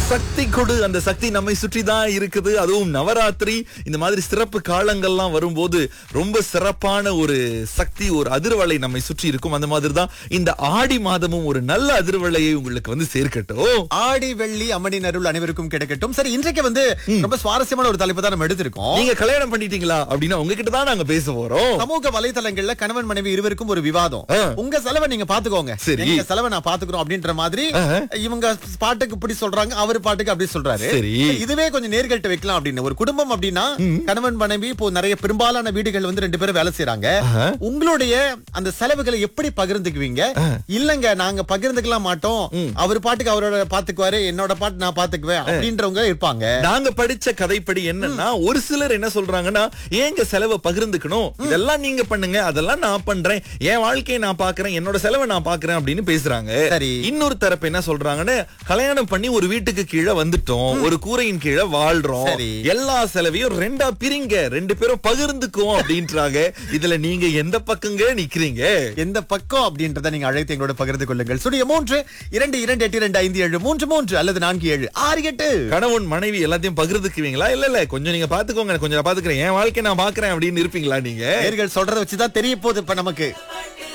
சக்தி கொடு அந்த சக்தி நம்மை சுற்றி தான் இருக்குது அதுவும் நவராத்திரி இந்த மாதிரி சிறப்பு காலங்கள்லாம் வரும்போது ரொம்ப சிறப்பான ஒரு சக்தி ஒரு அதிர்வலை நம்மை சுற்றி இருக்கும் அந்த மாதிரி தான் இந்த ஆடி மாதமும் ஒரு நல்ல அதிர்வலையை உங்களுக்கு வந்து சேர்க்கட்டும் ஆடி வெள்ளி அம்மனின் அருள் அனைவருக்கும் கிடைக்கட்டும் சரி இன்றைக்கு வந்து ரொம்ப சுவாரஸ்யமான ஒரு தலைப்பு தான் நம்ம எடுத்திருக்கோம் நீங்க கல்யாணம் பண்ணிட்டீங்களா அப்படின்னா உங்ககிட்ட தான் நாங்க பேச போறோம் சமூக வலைதளங்கள்ல கணவன் மனைவி இருவருக்கும் ஒரு விவாதம் ஆ. உங்க செலவை நீங்க பாத்துக்கோங்க சரி. எங்க செலவை நான் பாத்துக்கிறோம் அப்படின்ற மாதிரி ஆஹா. இவங்க பாட்டுக்கு இப்படி சொல்றாங்க அவர் பாட்டுக்கு அப்படி சொல்றாரு சரி. இதுவே கொஞ்சம் நேர்கட்ட வைக்கலாம் அப்படின்னு ஒரு குடும்பம் அப்படின்னா கணவன் மனைவி இப்போ நிறைய பெரும்பாலான வீடுகள் வந்து ரெண்டு பேரும் வேலை செய்யறாங்க ஆஹா. உங்களுடைய அந்த செலவுகளை எப்படி பகிர்ந்துக்குவீங்க இல்லங்க நாங்க பகிர்ந்துக்கலாம் மாட்டோம் அவர் பாட்டுக்கு அவரோட பாத்துக்குவாரு என்னோட பாட்டு நான் பாத்துக்குவேன் அப்படின்றவங்க இருப்பாங்க நாங்க படிச்ச கதைப்படி என்னன்னா ஒரு சிலர் என்ன சொல்றாங்கன்னா ஏங்க செலவை பகிர்ந்துக்கணும் இதெல்லாம் நீங்க பண்ணுங்க அதெல்லாம் நான் பண்றேன் என் வாழ்க்கையை நான் பாக்குறேன் என்னோட செலவை நான் பாக்குறேன் அப்படின்னு பேசுறாங்க சரி. இன்னொரு தரப்பு என்ன சொல்றாங்கன்னு கல்யாணம் பண்ணி ஒரு வீட்டுக்கு கீழே வந்துட்டோம் ஒரு கூரையின் கீழே வாழ்றோம் சரி. எல்லா செலவையும் ரெண்டா பிரிங்க ரெண்டு பேரும் பகிர்ந்துக்குவோம் அப்படின்றாங்க இதுல நீங்க எந்த பக்கங்க நிக்கிறீங்க எந்த பக்கம் அப்படின்றத நீங்க அழைத்து எங்களோட பகிர்ந்து கொள்ளுங்கள் சுடிய மூன்று இரண்டு இரண்டு எட்டு இரண்டு ஐந்து ஏழு மூன்று மூன்று அல்லது நான்கு ஏழு ஆறு எட்டு கணவன் மனைவி எல்லாத்தையும் பகிர்ந்துக்குவீங்களா இல்ல இல்ல கொஞ்சம் நீங்க பாத்துக்கோங்க கொஞ்சம் நான் பாத்துக்கிறேன் என் வாழ்க்கை நான் பாக்குறேன் அப்படின்னு இருப்பீங்களா நீங்க நேர்கள் சொல்றத வச்சுதான் தெரிய போகுது இப்ப நமக்கு